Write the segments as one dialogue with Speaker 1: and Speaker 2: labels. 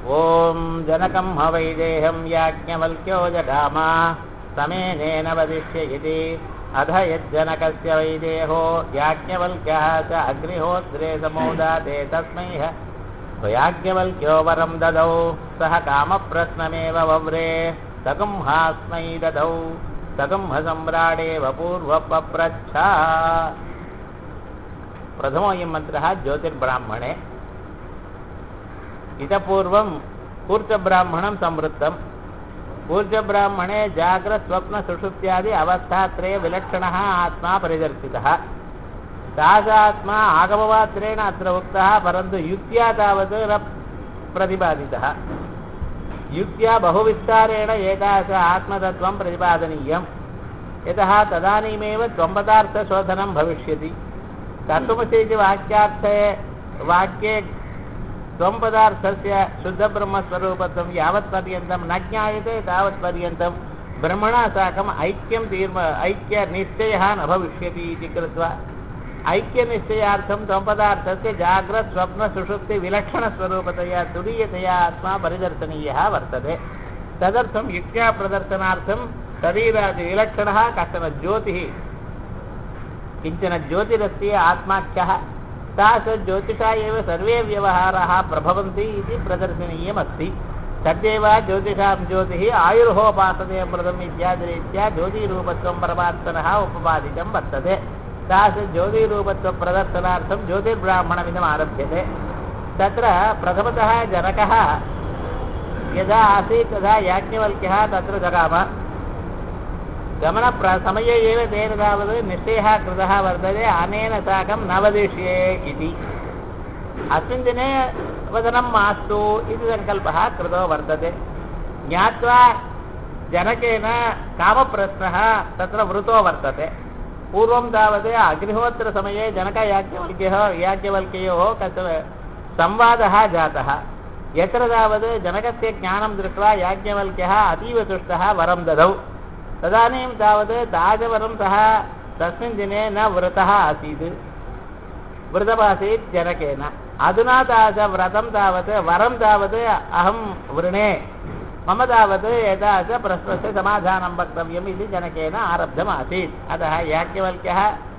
Speaker 1: ॐ जनकं हवैदेहं याज्ञवल्क्यो जगामा समेनेन वदिष्य इति अध यज्जनकस्य वैदेहो याज्ञवल्क्यः च अग्निहोत्रे समोदाते तस्मै ह स्वयाज्ञवल्क्यो वरं ददौ सः कामप्रश्नमेव वव्रे सकुंहास्मै ददौ सकुंहसम्राडेव पूर्वपप्रच्छा प्रथमोऽयं मन्त्रः ज्योतिर्ब्राह्मणे इतः पूर्वं कूर्चब्राह्मणं संवृत्तम् कूर्चब्राह्मणे जाग्रस्वप्नसुषुप्त्यादि अवस्थात्रये विलक्षणः आत्मा परिदर्शितः तासात्मा आगममात्रेण अत्र उक्तः परन्तु युक्त्या तावत् न प्रतिपादितः युक्त्या बहुविस्तारेण एतादृश आत्मतत्त्वं प्रतिपादनीयं यतः तदानीमेव त्वम्पदार्थशोधनं भविष्यति तत्त्वमसि इति वाक्यार्थे वाक्ये त्वं पदार्थस्य शुद्धब्रह्मस्वरूपत्वं यावत्पर्यन्तं न ज्ञायते तावत्पर्यन्तं ब्रह्मणा साकम् ऐक्यं तीर्म ऐक्यनिश्चयः न भविष्यति इति कृत्वा ऐक्यनिश्चयार्थं त्वम्पदार्थस्य जाग्रत्स्वप्नसुषुप्तिविलक्षणस्वरूपतया तुरीयतया आत्मा परिदर्शनीयः वर्तते तदर्थं युक्त्या प्रदर्शनार्थं शरीरादिविलक्षणः कश्चन ज्योतिः किञ्चन ज्योतिरस्ति आत्माख्यः तादृशज्योतिषा एव सर्वे व्यवहाराः प्रभवन्ति इति प्रदर्शनीयमस्ति तद्देव ज्योतिषां ज्योतिः आयुर्होपासते मृतम् इत्यादिरीत्या ज्योतिरूपत्वं परमात्मनः उपपादितं वर्तते तादृशज्योतिरूपत्वप्रदर्शनार्थं ज्योतिर्ब्राह्मणमिदम् आरभ्यते तत्र प्रथमतः जनकः यदा आसीत् तदा याज्ञवल्क्यः तत्र जगाम गमनसमये एव तेन तावत् निश्चयः कृतः वर्तते अनेन साकं न वदिष्ये इति अस्मिन् दिने वदनं मास्तु इति सङ्कल्पः कृतो वर्तते ज्ञात्वा जनकेन कामप्रश्नः तत्र वृतो वर्तते पूर्वं तावत् अग्निहोत्रसमये जनकयाज्ञवल्क्यः याज्ञवल्क्ययोः कश्चन संवादः जातः यत्र तावत् जनकस्य ज्ञानं दृष्ट्वा याज्ञवल्क्यः अतीव तुष्टः वरं ददौ तदानीं तावत् ताजवरं सः तस्मिन् दिने न व्रतः आसीत् व्रतमासीत् जनकेन अधुना तादृशव्रतं तावत् वरं तावत् अहं वृणे मम तावत् एतादृश प्रश्नस्य समाधानं वक्तव्यम् इति जनकेन आरब्धमासीत् अतः याज्ञवल्क्यः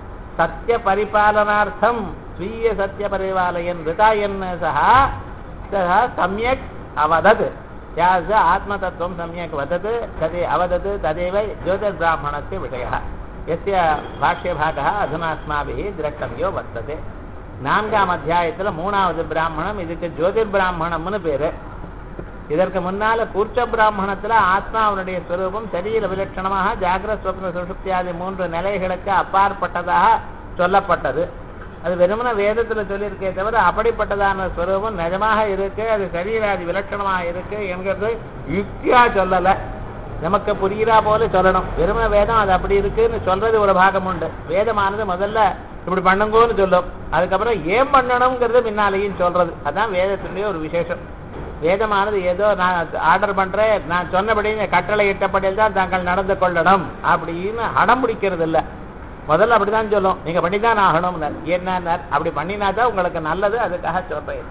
Speaker 1: सत्यपरिपालनार्थं स्वीयसत्यपरिपालयन् वृतायन् सः सः सम्यक् अवदत् यादृश आत्मतत्त्वं सम्यक् वदत् तद् अवदत् तदेव ज्योतिर्ब्राह्मणस्य विषयः यस्य भाष्यभागः अधुना अस्माभिः द्रष्टव्यो वर्तते நான்காம் அத்தியாயத்தில் மூணாவது பிராமணம் இதுக்கு ஜோதிர்பிராமணம்னு பேரு இதற்கு முன்னால கூர்ச்ச பிராமணத்துல ஆத்மாவனுடைய ஸ்வரூபம் சரீர விலட்சணமாக ஜாகிர ஸ்வப்ன சுஷுப்தியாதி மூன்று நிலைகளுக்கு அப்பாற்பட்டதாக சொல்லப்பட்டது அது வெறுமன வேதத்துல சொல்லியிருக்கே தவிர அப்படிப்பட்டதான ஸ்வரூபம் நிஜமாக இருக்கு அது சரீராதி விலட்சணமாக இருக்கு என்கிறது யுக்தியா சொல்லல நமக்கு புரிகிறா போல சொல்லணும் வெறுமன வேதம் அது அப்படி இருக்குன்னு சொல்றது ஒரு பாகம் உண்டு வேதமானது முதல்ல இப்படி பண்ணுங்கோன்னு சொல்லும் அதுக்கப்புறம் ஏன் பண்ணணுங்கிறது பின்னாலேயும் சொல்றது அதான் வேதத்தினுடைய ஒரு விசேஷம் வேதமானது ஏதோ நான் ஆர்டர் பண்றேன் நான் சொன்னபடி கட்டளை இட்டப்படியில் தான் தாங்கள் நடந்து கொள்ளணும் அப்படின்னு அடம் பிடிக்கிறது இல்லை முதல்ல அப்படிதான் சொல்லும் நீங்க பண்ணிதான் ஆகணும்னார் என்ன அப்படி பண்ணினா தான் உங்களுக்கு நல்லது அதுக்காக சொல்றேன்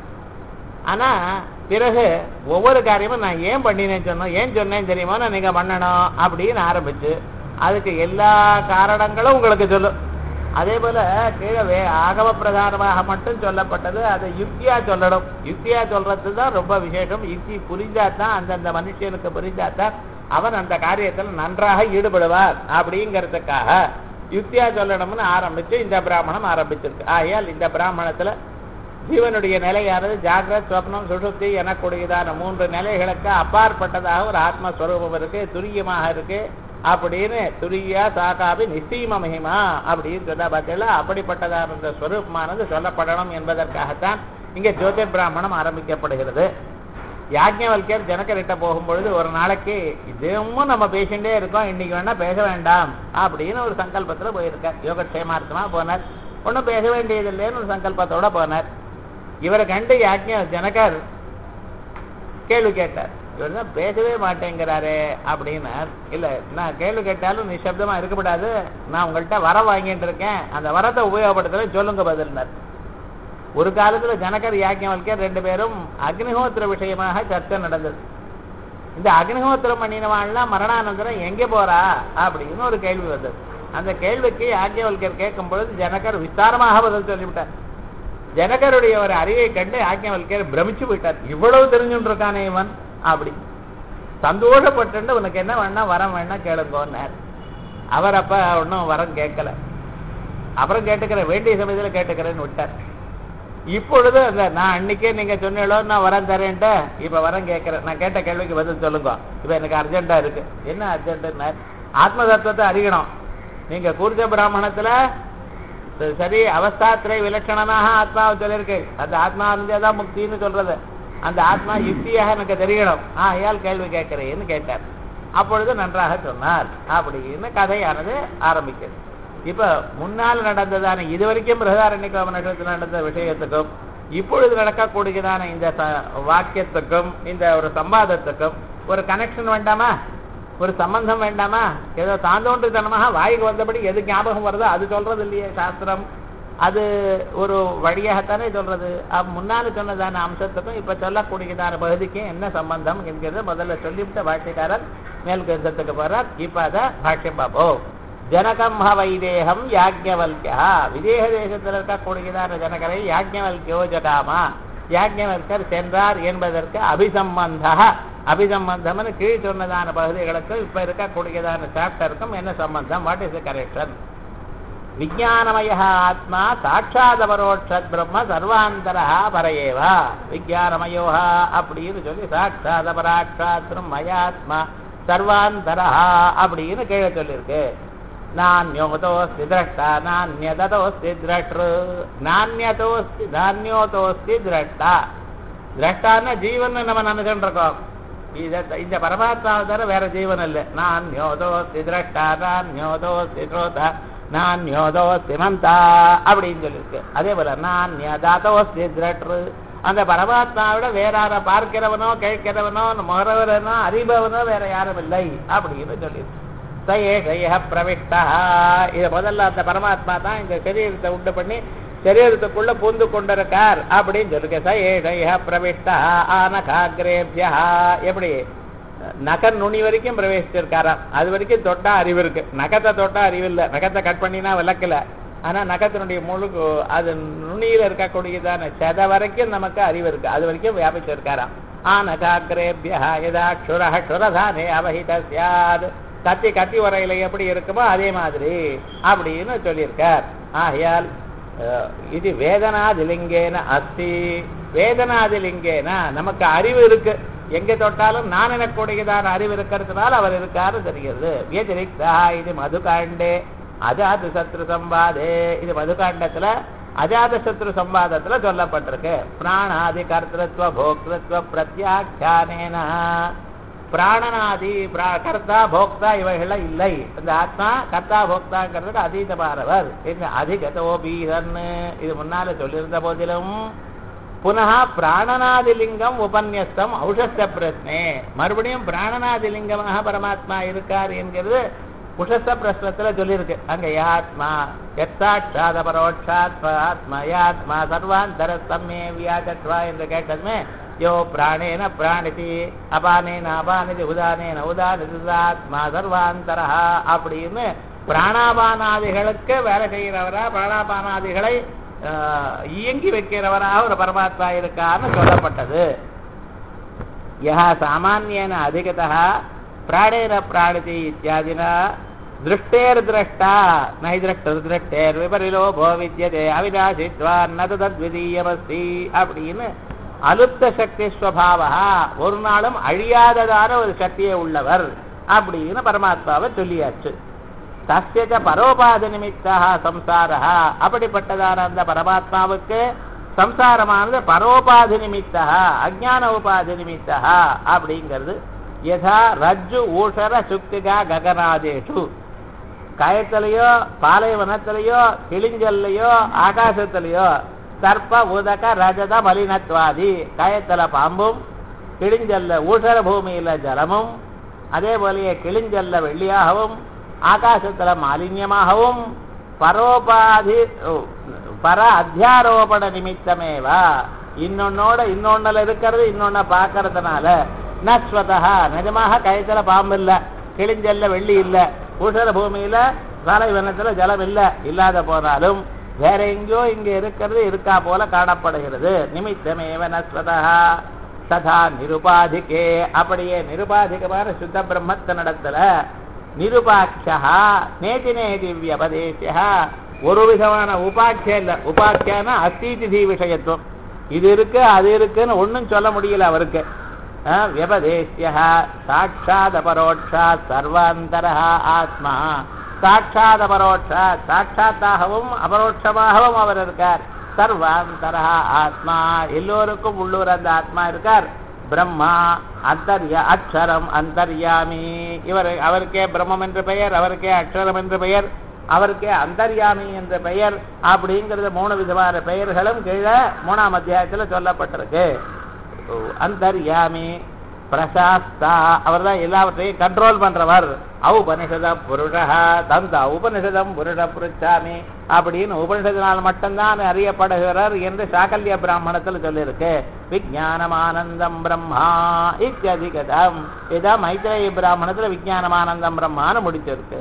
Speaker 1: ஆனா பிறகு ஒவ்வொரு காரியமும் நான் ஏன் பண்ணினேன்னு சொன்னோம் ஏன் சொன்னேன் தெரியுமா நீங்க பண்ணணும் அப்படின்னு ஆரம்பிச்சு அதுக்கு எல்லா காரணங்களும் உங்களுக்கு சொல்லும் அதே போல கீழே வே ஆகம பிரதானமாக மட்டும் சொல்லப்பட்டது அதை யுக்தியா சொல்லணும் யுக்தியா சொல்றது தான் ரொம்ப விசேஷம் யுக்தி புரிஞ்சாதான் அந்தந்த மனுஷனுக்கு புரிஞ்சாதான் அவன் அந்த காரியத்தில் நன்றாக ஈடுபடுவார் அப்படிங்கிறதுக்காக யுக்தியா சொல்லணும்னு ஆரம்பிச்சு இந்த பிராமணம் ஆரம்பிச்சிருக்கு ஆகையால் இந்த பிராமணத்துல ஜீவனுடைய நிலையானது ஜாகிரத் ஸ்வப்னம் சுசுப்தி எனக்கூடியதான மூன்று நிலைகளுக்கு அப்பாற்பட்டதாக ஒரு ஆத்மஸ்வரூபம் இருக்கு துரியமாக இருக்கு அப்படின்னு துரியா சாகாபி நிச்சயம மகிமா அப்படின்னு சொன்னா பார்த்தீங்களா அப்படிப்பட்டதான இந்த ஸ்வரூபமானது சொல்லப்படணும் என்பதற்காகத்தான் இங்க ஜோதிர் பிராமணம் ஆரம்பிக்கப்படுகிறது யாஜ்ஞவல்யர் ஜனகர்கிட்ட போகும்பொழுது ஒரு நாளைக்கு இதுவும் நம்ம பேசிட்டே இருக்கோம் இன்னைக்கு வேணா பேச வேண்டாம் அப்படின்னு ஒரு சங்கல்பத்துல போயிருக்கார் யோகக்ஷேமார்த்தமா போனார் ஒன்றும் பேச வேண்டியதில்லைன்னு ஒரு சங்கல்பத்தோட போனார் இவரை கண்டு யாஜ்ஞ ஜனகர் கேள்வி கேட்டார் இவர் தான் பேசவே மாட்டேங்கிறாரு அப்படின்னார் இல்ல நான் கேள்வி கேட்டாலும் நிசப்தமா இருக்கக்கூடாது நான் உங்கள்கிட்ட வர வாங்கிட்டு இருக்கேன் அந்த வரத்தை உபயோகப்படுத்துற சொல்லுங்க பதில்னார் ஒரு காலத்துல ஜனகர் யாக்கியவல்கர் ரெண்டு பேரும் அக்னிஹோத்திர விஷயமாக சர்ச்சை நடந்தது இந்த அக்னிஹோத்திரம் பண்ணினவாள்லாம் மரணானந்தரம் எங்க போறா அப்படின்னு ஒரு கேள்வி வந்தது அந்த கேள்விக்கு யாக்கியவல்கர் கேட்கும் பொழுது ஜனகர் விஸ்தாரமாக பதில் சொல்லிவிட்டார் ஜனகருடைய ஒரு அறிவை கண்டு யாக்கியவல்கர் பிரமிச்சு விட்டார் இவ்வளவு தெரிஞ்சுட்டு இருக்கானே இவன் அப்படி சந்தோஷப்பட்டு உனக்கு என்ன வேணா வரம் வேணா கேளுங்கன்னார் அவர் அப்ப ஒன்றும் வரம் கேட்கல அப்புறம் கேட்டுக்கிறேன் வேண்டிய சமயத்துல கேட்டுக்கிறேன்னு விட்டார் இப்பொழுது அந்த நான் அன்னைக்கே நீங்க சொன்னீங்களோ நான் வரம் தரேன்ட்டு இப்ப வரம் கேட்கிறேன் நான் கேட்ட கேள்விக்கு பதில் சொல்லுங்க இப்ப எனக்கு அர்ஜென்ட்டா இருக்கு என்ன அர்ஜென்ட்னா ஆத்ம தத்துவத்தை அறியணும் நீங்க கூர்ஜ பிராமணத்துல ச- சரி அவஸ்தாத்திரை விலட்சணனாக ஆத்மாவை சொல்லியிருக்கு அந்த ஆத்மா தான் முக்தின்னு சொல்றது அந்த ஆத்மா யுக்தியாக எனக்கு தெரியணும் ஆ ஐயால் கேள்வி கேட்கிறேன்னு கேட்டார் அப்பொழுது நன்றாக சொன்னார் அப்படின்னு கதையானது ஆரம்பிக்கிறது இப்ப முன்னால் நடந்ததான இதுவரைக்கும் பிரதாரண்யக்கு நட்சத்திரம் நடந்த விஷயத்துக்கும் இப்பொழுது நடக்கக்கூடியதான இந்த ச- வாக்கியத்துக்கும் இந்த ஒரு சம்பாதத்துக்கும் ஒரு கனெக்ஷன் வேண்டாமா ஒரு சம்பந்தம் வேண்டாமா ஏதோ தாந்தோன்றுத்தனமாக வாய்க்கு வந்தபடி எது ஞாபகம் வருதோ அது சொல்றது இல்லையே சாஸ்திரம் அது ஒரு வழியாகத்தானே சொல்றது அப் முன்னால சொன்னதான அம்சத்துக்கும் இப்ப சொல்லக்கூடியதான பகுதிக்கும் என்ன சம்பந்தம் என்கிறத முதல்ல சொல்லிவிட்ட பாஷ்யக்காரர் மேல் கிரந்தத்துக்கு போறார் இப்ப அத பாஷ்யம் பார்ப்போம் ஜனகம் ஹ வைதேகம் யாஜ்ஞவல்யா விதேக தேசத்தில் இருக்கக்கூடியதான ஜனகரை யாஜ்ஞவல்யோ ஜகாமா யாஜ்ஞவல்கர் சென்றார் என்பதற்கு அபிசம்பந்த அபிசம்பந்தம்னு கீழ் சொன்னதான பகுதிகளுக்கும் இப்ப இருக்கக்கூடியதான சாப்டருக்கும் என்ன சம்பந்தம் வாட் இஸ் கரெக்ஷன் விஜயானமய ஆத்மா சாட்சாதபரோட்சத் பிரம்ம சர்வாந்தரா பரையேவா விஜயானமயோ அப்படின்னு சொல்லி சாட்சாதபராட்சாத் பிரம்மயாத்மா சர்வாந்தரா அப்படின்னு கீழே சொல்லியிருக்கு நானியோதோஸ்தி திரஷ்டா நானியதோஸ்தி திரஷ்டு நானியதோஸ்தி நானியோதோஸ்தி திரஷ்டா திரஷ்டான்னா ஜீவன் நம்ம நினைச்சுட்டு இருக்கோம் இத- இந்த பரமாத்மாவை தவிர வேற ஜீவன் இல்லை நான் யோதோஸ்தி திரஷ்டா நான் யோதோஸ்தி ஸ்ரோதா நான் யோதோஸ்தி மந்தா அப்படின்னு சொல்லியிருக்கு அதே போல நான் யதாதோஸ்தி திரட்டு அந்த பரமாத்மாவிட வேற யாரை பார்க்கிறவனோ கேட்கிறவனோ முகரவனோ அறிபவனோ வேற யாரும் இல்லை அப்படின்னு சொல்லியிருக்கு சயேஷய பிரவிஷ்டா இத முதல்ல அந்த பரமாத்மா தான் இந்த சரீரத்தை உண்டு பண்ணி சரீரத்துக்குள்ள பூந்து கொண்டிருக்கார் அப்படின்னு சொல்லுங்க சயேஷய பிரவிஷ்டா ஆனகாகிரேபியா எப்படி நகர் நுனி வரைக்கும் பிரவேசிச்சிருக்காராம் அது வரைக்கும் தொட்டா அறிவு இருக்கு நகத்தை தொட்டா அறிவு இல்லை நகத்தை கட் பண்ணினா விளக்கல ஆனா நகத்தினுடைய முழுக்கு அது நுனியில இருக்கக்கூடியதான செத வரைக்கும் நமக்கு அறிவு இருக்கு அது வரைக்கும் வியாபிச்சிருக்காராம் ஆனகாகிரேபியா யதா க்ஷுர க்ஷுரதானே அவஹித சியாத் கத்தி கத்தி உரையில எப்படி இருக்குமோ அதே மாதிரி அப்படின்னு சொல்லியிருக்கார் ஆகையால் அஹ், இது வேதனாதிலிங்கேன அஸ்தி வேதனாதிலிங்கேன நமக்கு அறிவு இருக்கு எங்க தொட்டாலும் நான் எனக்கூடியதான அறிவு இருக்கிறதுனால அவர் இருக்காரு தெரிகிறது வியதிரிக்தா இது மதுகாண்டே அஜாத சத்ரு சம்பாதே இது மதுகாண்டத்துல அஜாத சத்ரு சம்பாதத்துல சொல்லப்பட்டிருக்கு பிராணாதி கர்த்தத்வ போக்திருத்வ பிரத்யாக்கியானேன பிராணனாதி பிரா- கர்த்தா போக்தா இவைகள்லாம் இல்லை இந்த ஆத்மா கர்த்தா போக்தாங்கிறதுக்கு அதீதமானவர் இந்த அதிகதோபீதன் இது முன்னால சொல்லியிருந்த போதிலும் புனः பிராணநாதிலிங்கம் உபன்யஸ்தம் ஔஷஸ்த பிரஸ்னே மறுபடியும் பிராணநாதிலிங்கமாக பரமாத்மா இருக்கார் என்கிறது உஷஸ்த பிரஸ்னத்துல சொல்லியிருக்கு அங்க யாத்மா எத்தாட்சாத பரோட்சாத்ம ஆத்மா யாத்மா சர்வாந்தர சம்மே வியாஜத்வா என்று கேட்டதுமே யோ பிராணேன பிராணிதி அபானேன அபானிதி உதானேன உதானிதி ஆத்மா சர்வாந்தரா அப்படின்னு பிராணாபானாதிகளுக்கு வேலை செய்கிறவரா பிராணாபானாதிகளை ஆஹ், இயங்கி வைக்கிறவராக ஒரு பரமாத்மா இருக்கான்னு சொல்லப்பட்டது யஹ சாமானியன அதிகதः பிராணேன பிராணிதி இத்தியாதினா திருஷ்டேர்திரஷ்டா நை திருஷ்டேர் விபரிலோபோ வித்யதே அவிநாசித்வா நது தத்விதீயமஸ்தி அப்படின்னு அலுப்த சக்தி ஸ்வபாவா ஒரு நாளும் அழியாததான ஒரு சக்தியை உள்ளவர் அப்படின்னு பரமாத்மாவை சொல்லியாச்சு தஸ்யக பரோபாத நிமித்தா சம்சாரா அப்படிப்பட்டதான அந்த பரமாத்மாவுக்கு சம்சாரமானது பரோபாதி நிமித்தா அஜான உபாதி நிமித்தா அப்படிங்கிறது யதா ரஜ்ஜு ஊஷர சுக்திகா ககனாதேஷு கயத்திலேயோ பாலைவனத்திலேயோ கிளிஞ்சல்லையோ ஆகாசத்திலேயோ சர்ப்ப உதக ரஜத மலினத்வாதி கயத்துல பாம்பும் கிளிஞ்சல்ல ஊஷர பூமியில ஜலமும் அதே போலயே கிளிஞ்சல்ல வெள்ளியாகவும் ஆகாசத்துல மாலின்யமாகவும் பரோபாதி ஓ, பர அத்தியாரோபண நிமித்தமேவா இன்னொன்னோட இன்னொன்னுல இருக்கிறது இன்னொன்ன பார்க்கறதுனால நஸ்வதா நிஜமாக கயத்துல பாம்பு இல்ல கிழிஞ்சல்ல வெள்ளி இல்ல உஷர பூமியில பாலைவனத்துல ஜலம் இல்ல இல்லாத போனாலும் வேற எங்கேயோ இங்க இருக்கிறது இருக்கா போல காணப்படுகிறது நிமித்தமேவ நஸ்வதா ததா நிருபாதிகே அப்படியே நிருபாதிகமான சுத்த பிரம்மத்தினிடத்துல நிருபாட்சா நேதி நேதி வியபதேசியா ஒரு விதமான உபாக்கிய இல்ல உபாக்கியான அஸ்தீதி விஷயத்துவம் இது இருக்கு அது இருக்குன்னு ஒண்ணும் சொல்ல முடியல அவருக்கு அஹ், வியபதேசிய சாட்சாத் அபரோட்சாத் சர்வாந்தர ஆத்மா சாட்சாத் அபரோட்சா சாட்சாத்தாகவும் அபரோட்சமாகவும் அவர் இருக்கார் சர்வாந்தர ஆத்மா எல்லோருக்கும் உள்ளூர் அந்த ஆத்மா இருக்கார் பிரம்மா அந்தர்யா அக்ஷரம் அந்தர்யாமி இவர் அவருக்கே பிரம்மம் என்று பெயர் அவருக்கே அக்ஷரம் என்று பெயர் அவருக்கே அந்தர்யாமி என்ற பெயர் அப்படிங்கிறது மூணு விதமான பெயர்களும் கீழே மூணாம் அத்தியாயத்துல சொல்லப்பட்டிருக்கு ஓ, அந்தர்யாமி பிரசாஸ்தா அவர் தான் எல்லாவற்றையும் கண்ட்ரோல் பண்றவர் உபனிஷதம் புருஷா தந்த உபனிஷதம் புருஷ புருச்சாமி அப்படின்னு உபனிஷத்தினால் மட்டும்தான் அறியப்படுகிறார் என்று சாகல்ய பிராமணத்துல சொல்லியிருக்கு விஜயானமானந்தம் பிரம்மா இத்தியதிகதம் இதான் மைத்ரேய பிராமணத்துல விஜயானமானந்தம் பிரம்மான்னு முடிச்சிருக்கு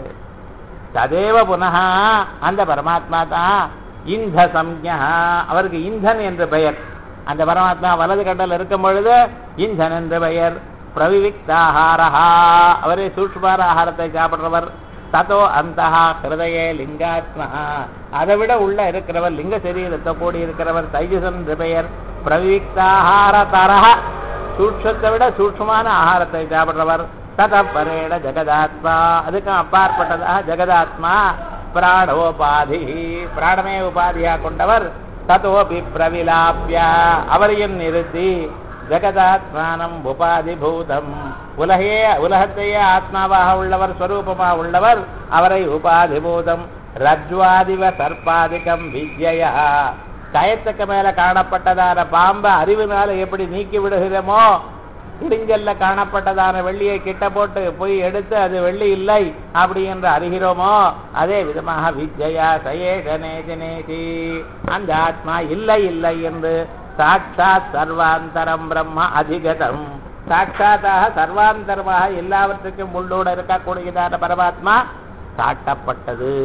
Speaker 1: ததேவ புனः அந்த பரமாத்மா தான் இந்த சம்யா அவருக்கு இந்தன் என்று பெயர் அந்த பரமாத்மா வலது கண்டல் இருக்கும் பொழுது இந்தன் என்று பெயர் பிரவிவிக்தாஹாரஹா அவரே சூட்சுமார ஆகாரத்தை சாப்பிடுறவர் ததோ அந்த ஹிருதய லிங்காத்மா அதை விட உள்ள இருக்கிறவர் லிங்க சரீரத்தை கூடி இருக்கிறவர் தைஜசன் என்று பெயர் பிரவிவிக்தாஹார தரஹ சூட்சத்தை விட சூட்சமான ஆகாரத்தை சாப்பிடுறவர் ததப்பரேட ஜெகதாத்மா அதுக்கும் அப்பாற்பட்டதாக ஜெகதாத்மா பிராணோபாதி பிராணமே உபாதியா கொண்டவர் ததோபி பிரவிலாப்பிய அவரையும் நிறுத்தி ஜெகதாத்மானம் உபாதி பூதம் உலகையே உலகத்தையே ஆத்மாவாக உள்ளவர் ஸ்வரூபமாக உள்ளவர் அவரை உபாதி பூதம் ரஜ்வாதிவ சர்ப்பாதிகம் வித்யா கயத்துக்கு மேல காணப்பட்டதான பாம்பை அறிவினால எப்படி நீக்கி விடுகிறோமோ கிடிஞ்சல்ல காணப்பட்டதான வெள்ளியை கிட்ட போட்டு போய் எடுத்து அது வெள்ளி இல்லை அப்படி என்று அறிகிறோமோ அதே விதமாக விஜயா சயேஷனேஜனேதி அந்த ஆத்மா இல்லை இல்லை என்று சாட்சாத் சர்வாந்தரம் பிரம்ம அதிகதம் சாட்சாத்தாக சர்வாந்தரமாக எல்லாவற்றுக்கும் உள்ளோட இருக்கக்கூடியதான பரமாத்மா காட்டப்பட்டது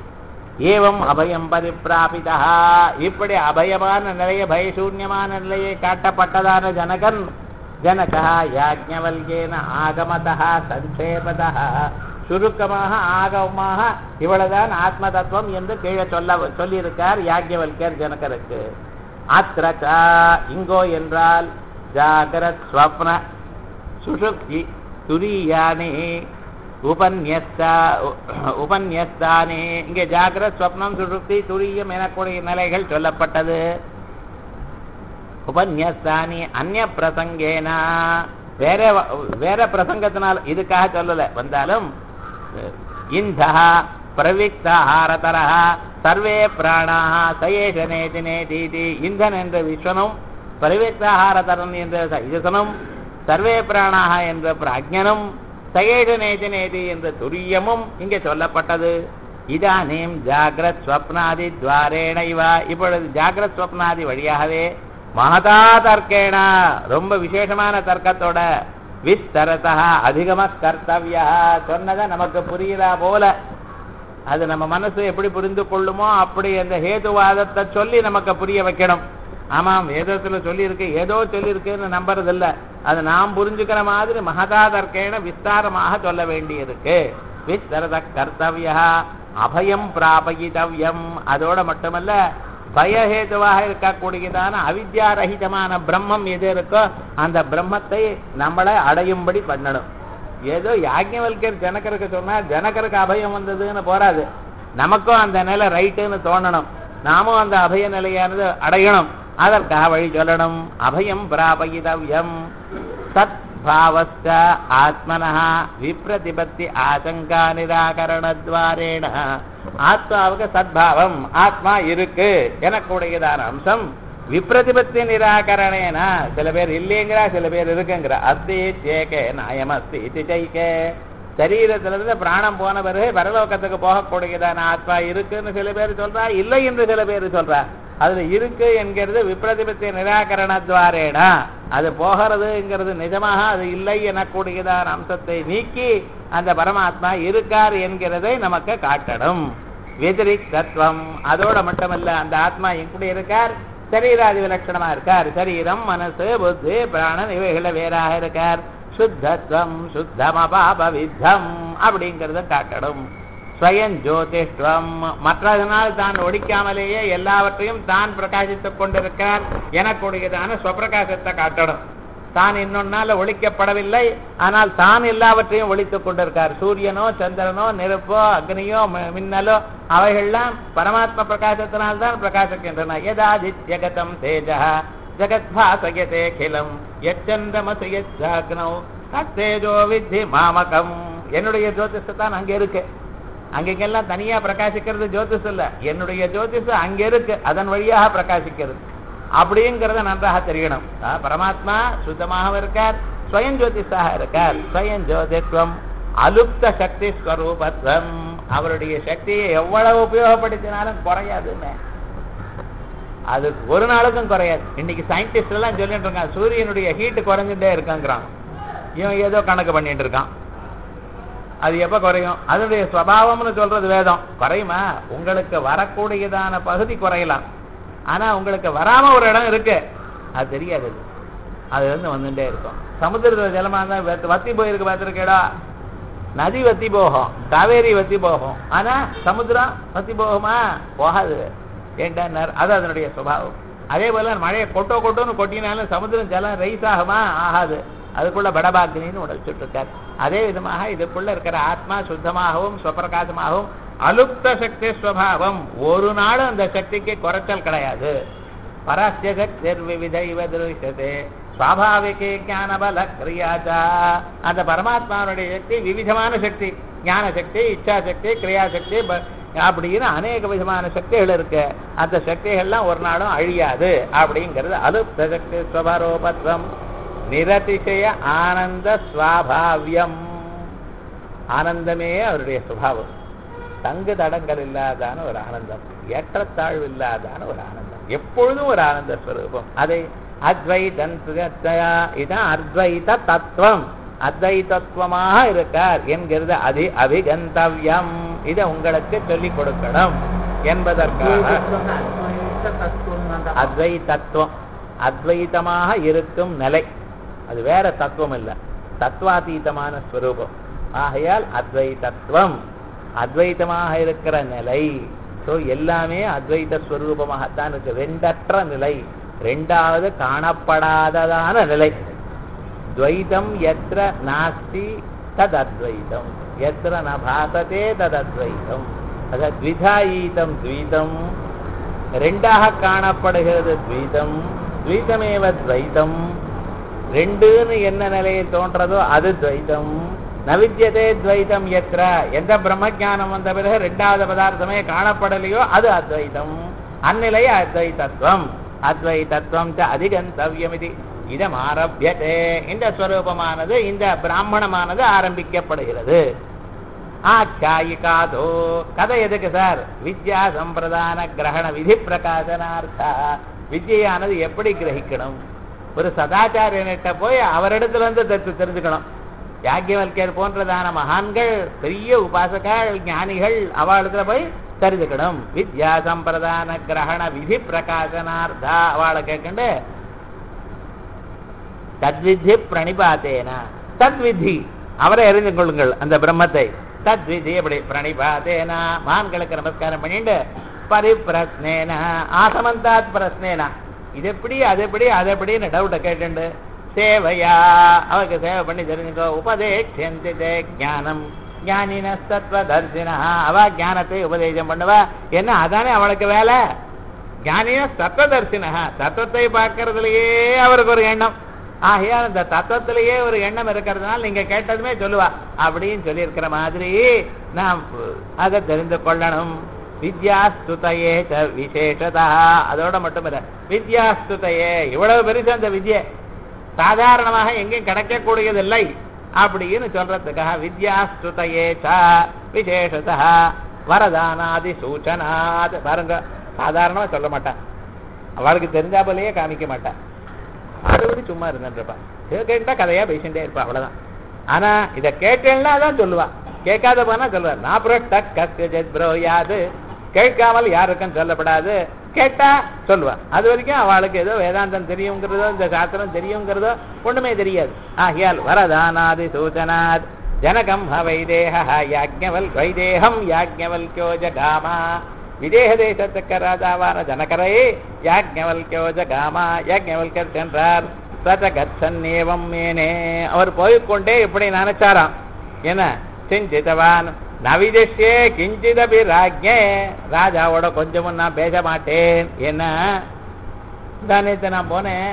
Speaker 1: ஏவம் அபயம் பரிப்பிராபிதா இப்படி அபயமான நிலைய பயசூன்யமான நிலையை காட்டப்பட்டதான ஜனகன் ஜனகா யாஜ்ஞவல்கேன ஆகமதா சங்கேபதா சுருக்கமாக ஆகமமாக இவ்வளவுதான் ஆத்ம தத்துவம் என்று கீழே சொல்ல சொல்லியிருக்கார் யாஜ்ஞவல்கர் ஜனகருக்கு அத்ரச்சா இங்கோ என்றால் ஜாகரத் ஸ்வப்ன சுஷுப்தி துரியானி உபன்யஸ்தா உபன்யஸ்தானே இங்கே ஜாகிரத் ஸ்வப்னம் சுஷுப்தி துரியம் எனக்கூடிய நிலைகள் சொல்லப்பட்டது உபன்யஸ்தானி அந்நிய பிரசங்கேனா வேற வ- வேற பிரசங்கத்தினால் இதுக்காக சொல்லல வந்தாலும் இந்த பிரவிக்தாரதர சர்வே பிராணாக சயேஷ நேதி நேதீதி இந்தன் என்ற விஸ்வனும் பிரவிக்தாரதரன் என்ற தைஜசனும் சர்வே பிராணாக என்ற பிராஜ்ஞனும் சயேஷ நேதி நேதி என்ற துரியமும் இங்கே சொல்லப்பட்டது இதானீம் ஜாகிரத் ஸ்வப்னாதி துவாரேண இவா இப்பொழுது ஜாகிரத் ஸ்வப்னாதி வழியாகவே மகதா தர்க்கேண ரொம்ப விசேஷமான தர்க்கத்தோட விஸ்தரதா அதிகமா கர்த்தவியா சொன்னதை நமக்கு புரியுதா போல அது நம்ம மனசு எப்படி புரிந்து கொள்ளுமோ அப்படி அந்த ஹேதுவாதத்தை சொல்லி நமக்கு புரிய வைக்கணும் ஆமாம் வேதத்துல சொல்லியிருக்கு ஏதோ சொல்லியிருக்குன்னு நம்புறது இல்ல அது நாம் புரிஞ்சுக்கிற மாதிரி மகதா தர்க்கேன விஸ்தாரமாக சொல்ல வேண்டியிருக்கு விஸ்தரத கர்த்தவியா அபயம் பிராபயிதவ்யம் அதோட மட்டுமல்ல பயஹேதுவாக இருக்கக்கூடியதான அவித்யாரகிதமான பிரம்மம் எது இருக்கோ அந்த பிரம்மத்தை நம்மளை அடையும்படி பண்ணணும் ஏதோ யாஜ்ஞவல்கர் ஜனகருக்கு சொன்னா ஜனகருக்கு அபயம் வந்ததுன்னு போறாது நமக்கும் அந்த நிலை ரைட்டுன்னு தோணணும் நாமும் அந்த அபய நிலையானது அடையணும் அதற்காக வழி சொல்லணும் அபயம் பிராபயிதவ்யம் சத் பாவஸ்த ஆத்மனः விப்ரதிபத்தி ஆசங்கா நிராகரணத்வாரேண ஆத்மாவுக்கு சத்பாவம் ஆத்மா இருக்கு எனக்குடையதான அம்சம் விப்ரதிபத்தி நிராகரணேன சில பேர் இல்லைங்கிறா சில பேர் இருக்குங்கிற அஸ்தி சேகே நாயம் அஸ்தி இது ஜெய்கே சரீரத்திலிருந்து பிராணம் போன பிறகு பரலோகத்துக்கு போகக்கூடியதான ஆத்மா இருக்குன்னு சில பேர் சொல்றா இல்லை என்று சில பேர் சொல்றா அதுல இருக்கு என்கிறது விப்ரதிபத்தி நிராகரணத்வாரேனா அது போகிறதுங்கிறது நிஜமாக அது இல்லை எனக்கூடியதான அம்சத்தை நீக்கி அந்த பரமாத்மா இருக்கார் என்கிறதை நமக்கு காட்டணும் வெதிரிக் தத்துவம் அதோட மட்டுமல்ல அந்த ஆத்மா எப்படி இருக்கார் சரீராதி விலட்சணமா இருக்கார் சரீரம் மனசு புத்தி பிராணன் இவைகள வேறாக இருக்கார் சுத்தத்வம் சுத்தமபாப வித்தம் அப்படிங்கறத காட்டணும் ஸ்வயம் ஜோதிஷ்வம் மற்றதனால் தான் ஒடிக்காமலேயே எல்லாவற்றையும் தான் பிரகாசித்துக் கொண்டிருக்கார் எனக்கூடியதான ஸ்வப்பிரகாசத்தை காட்டணும் தான் இன்னொன்னால ஒழிக்கப்படவில்லை ஆனால் தான் எல்லாவற்றையும் ஒழித்துக் கொண்டிருக்கார் சூரியனோ சந்திரனோ நெருப்போ அக்னியோ மி- மின்னலோ அவைகள்லாம் பரமாத்ம பிரகாசத்தினால் தான் பிரகாசிக்கின்றன யதாதித்யகதம் தேஜ ஜகத்பாசயதே கிலம் எச்சந்தமசு யச்சாக்னௌ தத்தேஜோ வித்தி மாமகம் என்னுடைய ஜோதிஷத்தான் அங்க இருக்கு அங்கெங்கெல்லாம் தனியா பிரகாசிக்கிறது ஜோதிஷ் இல்ல என்னுடைய ஜோதிஷ் அங்க இருக்கு அதன் வழியாக பிரகாசிக்கிறது அப்படிங்கிறத நன்றாக தெரியணும் ஆ, பரமாத்மா சுத்தமாக இருக்கார் ஸ்வயம் ஜோதிஷாக இருக்கார் ஸ்வயம் ஜோதித்வம் அலுப்த சக்தி ஸ்வரூபத்வம் அவருடைய சக்தியை எவ்வளவு உபயோகப்படுத்தினாலும் குறையாதுன்னு அது ஒரு நாளுக்கும் குறையாது இன்னைக்கு சயின்டிஸ்ட் எல்லாம் சொல்லிட்டு இருக்காங்க சூரியனுடைய ஹீட் குறைஞ்சுட்டே இருக்காங்கிறான் இவன் ஏதோ கணக்கு பண்ணிட்டு இருக்கான் அது எப்ப குறையும் அதனுடைய சுவாவம்னு சொல்றது வேதம் குறையுமா உங்களுக்கு வரக்கூடியதான பகுதி குறையலாம் ஆனா உங்களுக்கு வராம ஒரு இடம் இருக்கு அது தெரியாது அது. அது வந்து வந்துட்டே இருக்கும் சமுத்திரத்துல ஜலமா இருந்தா வத்தி- வத்தி போயிருக்கு பார்த்திருக்கேடா நதி வத்தி போகும் காவேரி வத்தி போகும் ஆனா சமுத்திரம் வத்தி போகுமா போகாது ஏண்டார் அது அதனுடைய சுபாவம் அதே போல மழையை கொட்டோ கொட்டோன்னு கொட்டினாலும் சமுத்திரம் ஜலம் ரைஸ் ஆகுமா ஆகாது அதுக்குள்ள படபாக்னின்னு உடைச்சுட்டு இருக்கார் அதே விதமாக இதுக்குள்ள இருக்கிற ஆத்மா சுத்தமாகவும் சுவப்பிரகாசமாகவும் அலுப்த சக்தி ஸ்வபாவம் ஒரு நாளும் அந்த சக்திக்கு குறைச்சல் கிடையாது பராசிய சக்திர் விவிதைவ திருஷதே சுவாபாவிகே ஞான பல கிரியாச்சா அந்த பரமாத்மாவுடைய சக்தி விவிதமான சக்தி ஞான சக்தி இச்சா சக்தி கிரியா சக்தி ப- அப்படின்னு அநேக விதமான சக்திகள் இருக்கு அந்த சக்திகள்லாம் ஒரு நாளும் அழியாது அப்படிங்கிறது அலுப்த சக்தி ஸ்வபாரோபத்வம் நிரதிசய ஆனந்த சுவாபாவியம் ஆனந்தமே அவருடைய சுபாவம் தங்கு தடங்கள் இல்லாதான ஒரு ஆனந்தம் ஏற்றத்தாழ்வு இல்லாதான ஒரு ஆனந்தம் எப்பொழுதும் ஒரு ஆனந்த ஸ்வரூபம் அதை அத்வைதன் சுகத்தயா இதான் அத்வைத தத்துவம் அத்வைதத்துவமாக இருக்கார் என்கிறது அதி அபிகந்தவ்யம் இதை உங்களுக்கு சொல்லிக் கொடுக்கணும் என்பதற்காக அத்வைதத்துவம் அத்வைதமாக இருக்கும் நிலை அது வேற தத்துவம் இல்ல தத்துவாதீதமான ஸ்வரூபம் ஆகையால் அத்வைதத்துவம் அத்வைதமாக இருக்கிற நிலை ஸோ எல்லாமே அத்வைத ஸ்வரூபமாகத்தான் இருக்கு ரெண்டற்ற நிலை ரெண்டாவது காணப்படாததான நிலை துவைதம் எத்திர நாஸ்தி தத் அத்வைதம் எத்திர ந பாசதே தத் அத்வைதம் அத த்விதாயீதம் துவைதம் ரெண்டாக காணப்படுகிறது துவைதம் துவைதமேவ துவைதம் ரெண்டுன்னு என்ன நிலையில் தோன்றதோ அது துவைதம் நவித்தியதே துவைதம் எத்திர எந்த பிரம்மஜானம் வந்த பிறகு ரெண்டாவது பதார்த்தமே காணப்படலையோ அது அத்வைதம் அந்நிலை அத்வைதத்துவம் அத்வைதத்துவம் ச அதிகந்தவ்யம் இது இதம் ஆரம்பியதே இந்த ஸ்வரூபமானது இந்த பிராமணமானது ஆரம்பிக்கப்படுகிறது ஆச்சாயிகாதோ கதை எதுக்கு சார் வித்யா சம்பிரதான கிரகண விதி பிரகாசனார்த்தா வித்யானது எப்படி கிரகிக்கணும் ஒரு சதாச்சாரியனிட்ட போய் அவரிடத்துல இருந்து தெத்து தெரிஞ்சுக்கணும் யாக்கியவல்யர் போன்றதான மகான்கள் பெரிய உபாசகர்கள் ஞானிகள் அவளிடத்துல போய் தெரிஞ்சுக்கணும் வித்யா சம்பிரதான கிரகண விதி பிரகாசனார்த்தா அவளை கேட்கண்டு தத்விதி பிரணிபாத்தேன தத்விதி அவரை அறிந்து கொள்ளுங்கள் அந்த பிரம்மத்தை தத்விதி அப்படி பிரணிபாத்தேன மான்களுக்கு நமஸ்காரம் பண்ணிட்டு பரிப்பிரஸ்னேன ஆசமந்தாத் பிரஸ்னேனா இது எப்படி அது எப்படி அது எப்படின்னு டவுட்டை கேட்டுண்டு சேவையா அவருக்கு சேவை பண்ணி தெரிஞ்சுக்கோ உபதேக்ஷந்தே ஞானம் ஞானின தத்வதர்சினா அவ ஞானத்தை உபதேசம் பண்ணுவா என்ன அதானே அவளுக்கு வேலை ஞானிய தத்துவதர்சினா தத்துவத்தை பார்க்கறதுலயே அவருக்கு ஒரு எண்ணம் ஆகையால் இந்த தத்துவத்திலேயே ஒரு எண்ணம் இருக்கிறதுனால நீங்க கேட்டதுமே சொல்லுவா அப்படின்னு சொல்லியிருக்கிற மாதிரி நாம் அதை தெரிந்து கொள்ளணும் வித்யாஸ்துதையே ச விசேஷதா அதோட மட்டும் இல்ல வித்யாஸ்துதையே இவ்வளவு பெருசு அந்த வித்யை சாதாரணமாக எங்கேயும் கிடைக்கக்கூடியதில்லை அப்படின்னு சொல்றதுக்காக வித்யாஸ்துதையே ச விசேஷதா வரதானாதி சூச்சனாத் பாருங்க சாதாரணமா சொல்ல மாட்டான் அவளுக்கு தெரிஞ்சா போலயே காமிக்க மாட்டான் மறுபடி சும்மா இருந்துருப்பா இதை கேட்டா கதையா பேசிட்டே இருப்பா அவ்வளவுதான் ஆனா இத கேட்டேன்னா அதான் சொல்லுவா கேட்காத போனா சொல்லுவா நான் புரட்ட கஸ்யஜத் ப்ரோ யாது கேட்காமல் யாருக்கும் சொல்லப்படாது கேட்டா சொல்லுவா அது வரைக்கும் அவளுக்கு ஏதோ வேதாந்தம் தெரியுங்கிறதோ இந்த சாஸ்திரம் தெரியுங்கிறதோ ஒண்ணுமே தெரியாது ஆகியால் வரதானாதி சூச்சனாத் ஜனகம் ஹ வைதேக யாஜ்ஞவல் வைதேகம் யாஜ்ஞவல்கியோ ஜகாமா விதேக தேசத்துக்கு ராஜாவான ஜனகரை யாஜ்ஞவல்கியோ ஜகாமா யாஜ்ஞவல்கர் சென்றார் சத கச்சன்னேவம் மேனே அவர் போய்க்கொண்டே இப்படி நினைச்சாராம் என்ன சிஞ்சிதவான் நவிதஷ்யே கிஞ்சிதபி ராஜ்யே ராஜாவோட கொஞ்சமும் நான் பேச மாட்டேன் என்ன தானேத்து நான் போனேன்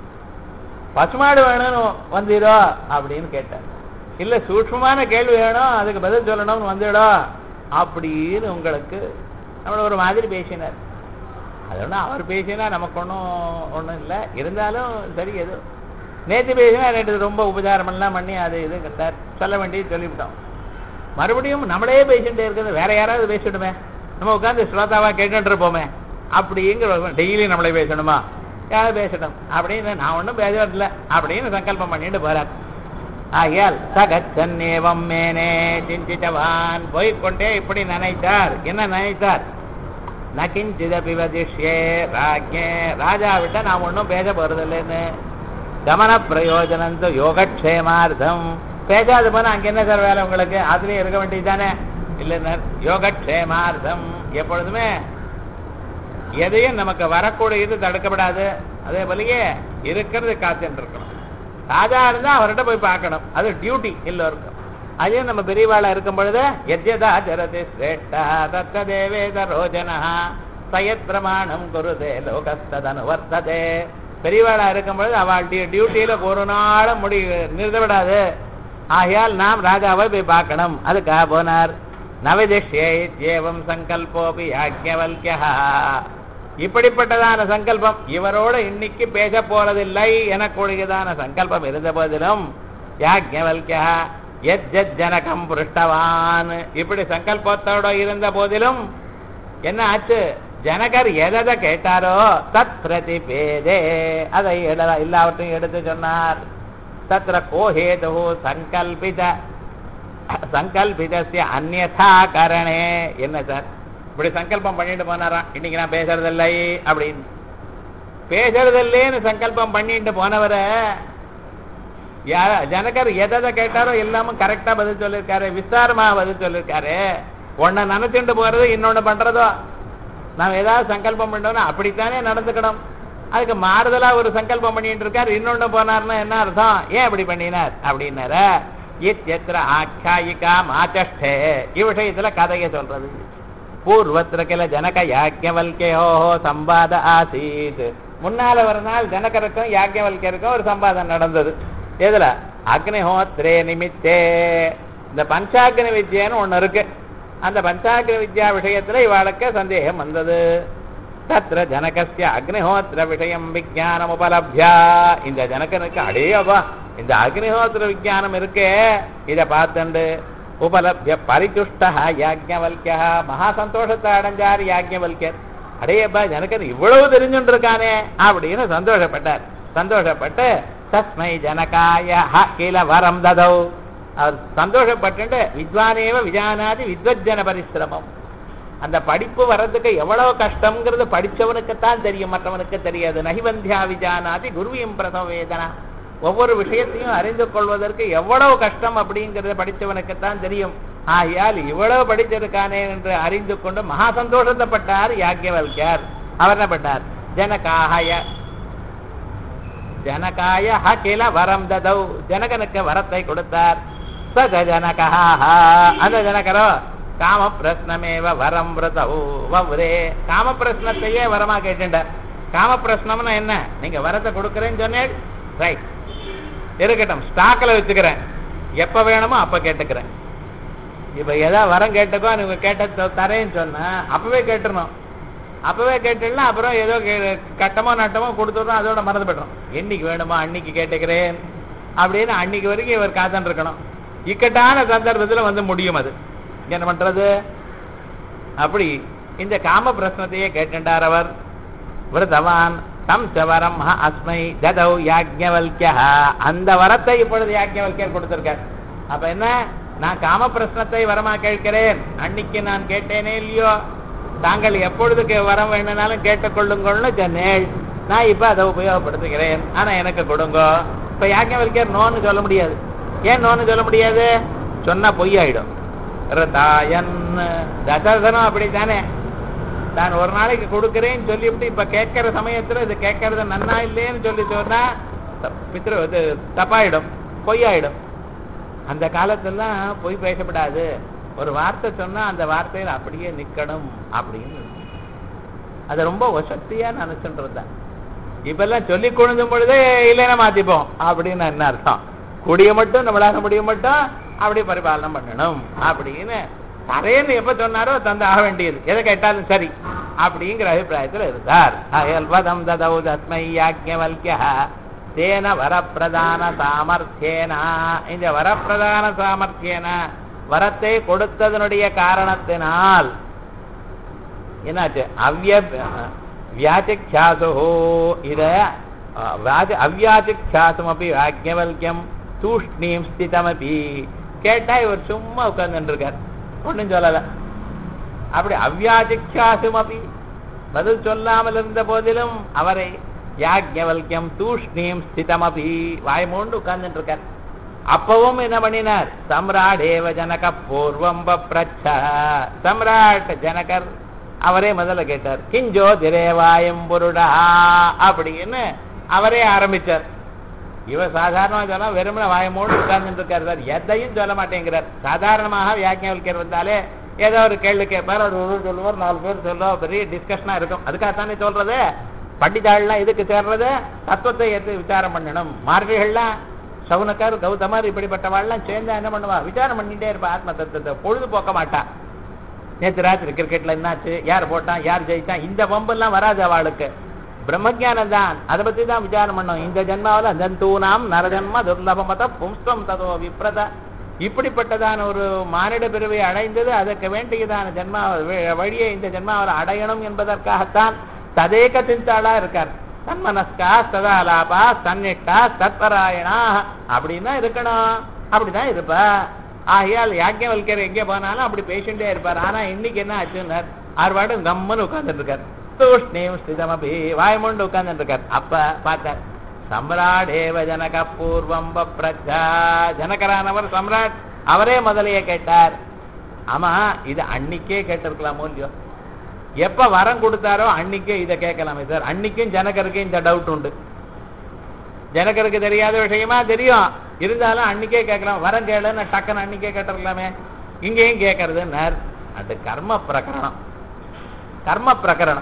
Speaker 1: பசுமாடு வேணும்னு வந்தீரோ அப்படின்னு கேட்டேன் இல்ல சூட்சமான கேள்வி வேணும் அதுக்கு பதில் சொல்லணும்னு வந்துடும் அப்படின்னு உங்களுக்கு நம்மள ஒரு மாதிரி பேசினார் அது ஒன்றும் அவர் பேசினா நமக்கு ஒன்றும் ஒன்றும் இல்லை இருந்தாலும் சரி எது நேற்று பேசினா நேற்று ரொம்ப உபச்சாரமெல்லாம் பண்ணி அது இது கண்டார் சொல்ல வேண்டியது சொல்லிவிட்டோம் மறுபடியும் நம்மளே பேசிட்டே இருக்கிறது வேற யாராவது பேசிடுமே நம்ம உட்காந்து ஸ்ரோதாவா கேட்டுட்டு இருப்போமே அப்படிங்கிற டெய்லி நம்மளே பேசணுமா யாராவது பேசட்டும் அப்படின்னு நான் ஒன்றும் பேசல அப்படின்னு சங்கல்பம் பண்ணிட்டு போறார் ஆகையால் சகச்சன்னேவம் மேனே சிந்தித்தவான் போய்க்கொண்டே இப்படி நினைத்தார் என்ன நினைத்தார் நகிஞ்சிதபி வதிஷ்யே ராஜ்யே ராஜா விட்ட நான் ஒன்றும் பேச போறதில்லைன்னு கமன பிரயோஜனம் யோகக்ஷேமார்த்தம் பேசாத போனா அங்க என்ன சார் வேலை உங்களுக்கு அதுலயே இருக்க வேண்டியதுதானே இல்லைன்னா யோகக்ஷேமார்த்தம் எப்பொழுதுமே எதையும் நமக்கு வரக்கூடியது தடுக்கப்படாது அதே போலயே இருக்கிறது காத்துட்டு இருக்கணும் ராஜா இருந்தா அவர்கிட்ட போய் பார்க்கணும் அது டியூட்டி எல்லோருக்கும் அதே நம்ம பெரியவாளா இருக்கும் பொழுது எத்யதா ஜரதி சிரேஷ்டா தத்த தேவேத ரோஜனா சயத் பிரமாணம் குருதே லோகஸ்ததனு வர்த்ததே பெரியவாளா இருக்கும் பொழுது அவள் டியூட்டியில ஒரு நாளும் முடி நிறுத்தப்படாது ஆகையால் நாம் ராஜாவை போய் பார்க்கணும் அதுக்காக போனார் நவதிஷ்யேவம் சங்கல்போபி யாக்கியவல்யா இப்படிப்பட்டதான சங்கல்பம் இவரோட இன்னைக்கு பேச போறதில்லை எனக்கூடியதான சங்கல்பம் இருந்த போதிலும் யாக்ஞவல்யா எத் ஜனகம் புருஷ்டவான் இப்படி சங்கல்பத்தோட இருந்த போதிலும் என்ன ஆச்சு ஜனகர் எதை கேட்டாரோ தத் பிரதிபேதே அதை எட- எல்லாவற்றையும் எடுத்து சொன்னார் தத்ர கோஹேது சங்கல்பித சங்கல்பிதஸ்ய அந்யதா கரணே என்ன சார் இப்படி சங்கல்பம் பண்ணிட்டு போனாராம் இன்னைக்கு நான் பேசுறதில்லை அப்படின்னு பேசுறதில்லைன்னு சங்கல்பம் பண்ணிட்டு போனவரை யார ஜனகர் எதை கேட்டாரோ எல்லாமும் கரெக்டா பதில் சொல்லியிருக்காரு விஸ்தாரமா பதில் சொல்லியிருக்காரு ஒன்ன நினைச்சுட்டு போறது இன்னொன்னு பண்றதோ நாம் ஏதாவது சங்கல்பம் பண்ணோம்னா அப்படித்தானே நடந்துக்கணும் அதுக்கு மாறுதலா ஒரு சங்கல்பம் பண்ணிட்டு இருக்காரு இன்னொன்னு போனார்னா என்ன அர்த்தம் ஏன் அப்படி பண்ணினார் அப்படின்னார இத்தியத்திர ஆख्यायिका மாச்சஷ்டே இவ்விஷயத்துல கதையை சொல்றது பூர்வத்திர கில ஜனக யாக்கியவல்கையோ சம்பாத ஆசீத் முன்னால ஒரு நாள் ஜனகருக்கும் யாக்கியவல்யருக்கும் ஒரு சம்பாதம் நடந்தது எதுல அக்னிஹோத்ரே நிமித்தே இந்த பஞ்சாக்னி வித்யான்னு ஒண்ணு இருக்கு அந்த பஞ்சாக்னி வித்யா விஷயத்துல இவாளுக்கு சந்தேகம் வந்தது தத்ர ஜனகஸ்ய அக்னிஹோத்திர விஷயம் விஜயானம் உபலப்யா இந்த ஜனகனுக்கு அடே அப்பா இந்த அக்னிஹோத்திர விஜயானம் இருக்கே இத பார்த்துண்டு உபலப்ய பரிதுஷ்டா யாஜ்ஞவல்யா மகா சந்தோஷத்தை அடைஞ்சார் யாஜ்ஞவல்யர் அடையப்பா ஜனகன் இவ்வளவு தெரிஞ்சுட்டு இருக்கானே அப்படின்னு சந்தோஷப்பட்டார் சந்தோஷப்பட்டு தஸ்மை ஜனகாய ஹ கில வரம் ததௌ அவர் சந்தோஷப்பட்டு வித்வானேவ விஜானாதி வித்வஜன பரிசிரமம் அந்த படிப்பு வர்றதுக்கு எவ்வளவு கஷ்டம்ங்கிறது படிச்சவனுக்குத்தான் தெரியும் மற்றவனுக்கு தெரியாது நகிவந்தியா விஜானாதி குருவியும் பிரசவ வேதனா ஒவ்வொரு விஷயத்தையும் அறிந்து கொள்வதற்கு எவ்வளவு கஷ்டம் அப்படிங்கறத படிச்சவனுக்குத்தான் தெரியும் ஆகையால் இவ்வளவு படிச்சிருக்கானே என்று அறிந்து கொண்டு மகா சந்தோஷத்தைப்பட்டார் யாக்கியவல்யார் அவர் என்ன பண்ணார் ஜனகாய ஜனகாய ஹ கில வரம் ததௌ ஜனகனுக்கு வரத்தை கொடுத்தார் சஜ ஜனகா அந்த ஜனகரோ காம பிரஸ்னமேவ வரம் விரதௌ வவ்ரே காம பிரஸ்னத்தையே வரமா கேட்டுட்டார் காம பிரஸ்னம்னா என்ன நீங்க வரத்தை கொடுக்கறேன்னு சொன்னேன் ரைட் இருக்கட்டும் ஸ்டாக்ல வச்சுக்கிறேன் எப்ப வேணுமோ அப்ப கேட்டுக்கிறேன் இப்ப ஏதாவது வரம் கேட்டுக்கோ நீங்க கேட்ட தரேன்னு சொன்னா அப்பவே கேட்டுறணும் அப்பவே கேட்டுனா அப்புறம் ஏதோ கே- கட்டமோ நட்டமோ கொடுத்துடுறோம் அதோட மறந்து போய்டும் என்னைக்கு வேணுமோ அன்னைக்கு கேட்டுக்கிறேன் அப்படின்னு அன்னைக்கு வரைக்கும் இவர் காத்துட்டு இருக்கணும் இக்கட்டான சந்தர்ப்பத்துல வந்து முடியும் அது என்ன பண்றது அப்படி இந்த காம பிரശ്നத்தையே கேட்டுட்டார் அவர் விரதவான் தம் சவரம் அஸ்மை ததௌ யாக்ஞவல்கிய அந்த வரத்தை இப்பொழுது யாக்ஞவல்யர் கொடுத்திருக்கார் அப்ப என்ன நான் காம பிரശ്നத்தை வரமா கேட்கிறேன் அன்னைக்கு நான் கேட்டேனே இல்லையோ தாங்கள் எப்பொழுதுக்கு வரம் வேணும்னாலும் கேட்டுக்கொள்ளுங்கள்னு சொன்னேன் நான் இப்ப அதை உபயோகப்படுத்துகிறேன் ஆனா எனக்கு கொடுங்க இப்ப யாக்ஞவல்யர் நோன்னு சொல்ல முடியாது ஏன் நோன்னு சொல்ல முடியாது சொன்னா பொய்யாயிடும் ரதாயன் தசரதனும் அப்படித்தானே நான் ஒரு நாளைக்கு கொடுக்கிறேன்னு சொல்லிவிட்டு இப்ப கேட்கிற சமயத்துல இது கேட்கறது நன்னா இல்லையேன்னு சொல்லி சொன்னா த- பித்ரு இது தப்பாயிடும் பொய்யாயிடும் அந்த காலத்துலாம் பொய் பேசப்படாது ஒரு வார்த்தை சொன்னா அந்த வார்த்தையில அப்படியே நிக்கணும் அப்படின்னு அது ரொம்ப வசதியா நினைச்சுட்டு இருந்தேன் இப்பெல்லாம் சொல்லி கொழுந்தும் பொழுதே இல்லைன்னா மாத்திப்போம் அப்படின்னு என்ன அர்த்தம் குடிய மட்டும் நம்மளால முடிய மட்டும் அப்படி பரிபாலனம் பண்ணணும் அப்படின்னு தரேன்னு எப்ப சொன்னாரோ தந்து ஆக வேண்டியது எதை கேட்டாலும் சரி அப்படிங்கிற அபிப்பிராயத்துல இருந்தார் அயல்வதம் ததௌ தஸ்மை யாக்ஞவல்கிய தேன வரப்பிரதான சாமர்த்தியேனா இந்த வரப்பிரதான சாமர்த்தியேன வரத்தை கொடுத்ததனுடைய காரணத்தினால் என்னாச்சு அவ்ய வியாச்சிக்ஷாசு இத அவ்யாச்சிக்ஷாசும் அப்படி யாஜ்ஞவல்யம் தூஷ்ணீம் ஸ்திதமபி கேட்டா இவர் சும்மா உட்கார்ந்துட்டு இருக்கார் ஒண்ணும் சொல்லல அப்படி அவ்யாச்சிக்ஷாசும் அப்படி பதில் சொல்லாமல் இருந்த போதிலும் அவரை யாஜ்ஞவல்யம் தூஷ்ணீம் ஸ்திதமபி வாய் மூண்டு உட்கார்ந்துட்டு இருக்கார் அப்பவும் என்ன பண்ணினார் சம்ராடேவ ஜனக பூர்வம் பிரச்ச சம்ராட் ஜனகர் அவரே முதல்ல கேட்டார் கிஞ்சோ திரேவாயம் புருடா அப்படின்னு அவரே ஆரம்பிச்சார் இவர் சாதாரணமா சொன்னா வெறுமனே வாயமோடு உட்கார்ந்துட்டு இருக்காரு சார் எதையும் சொல்ல மாட்டேங்கிறார் சாதாரணமாக வியாக்கியவல்கர் வந்தாலே ஏதோ ஒரு கேள்வி கேட்பார் ஒரு ஒரு சொல்லுவார் நாலு பேர் சொல்லுவோம் பெரிய டிஸ்கஷனா இருக்கும் அதுக்காகத்தானே சொல்றது பண்டிதாள்லாம் எதுக்கு சேர்றது தத்துவத்தை எடுத்து விசாரம் பண்ணணும் மார்பிகள்லாம் சவுனக்கார் கௌதமர் இப்படிப்பட்டவாள்லாம் சேர்ந்தா என்ன பண்ணுவா விசாரம் பண்ணிட்டே இருப்பா ஆத்ம தத்துவத்தை பொழுதுபோக்க மாட்டா நேற்று ராத்திரி கிரிக்கெட்ல என்னாச்சு யார் போட்டான் யார் ஜெயிச்சான் இந்த பம்பெல்லாம் வராது அவளுக்கு பிரம்மஜானம் தான் அதை பத்தி தான் விசாரம் பண்ணோம் இந்த ஜென்மாவில் ஜந்தூனாம் நரஜன்ம துர்லபமத பும்ஸ்வம் ததோ விப்ரத இப்படிப்பட்டதான ஒரு மானிட பிறவை அடைந்தது அதற்கு வேண்டியதான ஜென்மா வ- வழியை இந்த ஜென்மாவில் அடையணும் என்பதற்காகத்தான் ததேக சிந்தாளா இருக்கார் தன்மனஸ்கா சதாலாபா சன்னிஷ்டா சத்பராயணா அப்படின்னா இருக்கணும் அப்படிதான் இருப்பா ஆகையால் யாக்கியவல்கர் எங்கே போனாலும் அப்படி பேசிட்டே இருப்பார் ஆனா இன்னைக்கு என்ன ஆச்சுன்னார் ஆர்வாடும் கம்முன்னு உட்கார்ந்துட்டு இருக்கார் தூஷ்ணீம் ஸ்திதமபி வாய்மூண்டு உட்கார்ந்துட்டு இருக்கார் அப்ப பார்த்தார் சம்ராடேவ ஜனக பூர்வம் பிரஜா ஜனகரானவர் சம்ராட் அவரே முதலையே கேட்டார் ஆமா இது அன்னைக்கே கேட்டிருக்கலாமோ இல்லையோ எப்ப வரம் கொடுத்தாரோ அன்னைக்கே இதை கேட்கலாமே சார் அன்னைக்கும் ஜனகருக்கு இந்த டவுட் உண்டு ஜனகருக்கு தெரியாத விஷயமா தெரியும் இருந்தாலும் அன்னைக்கே கேட்கலாம் வரம் கேளுன்னு டக்குன்னு அன்னைக்கே கேட்டிருக்கலாமே இங்கேயும் கேட்கறதுன்னார் அது கர்ம பிரகரணம் கர்ம பிரகரணம்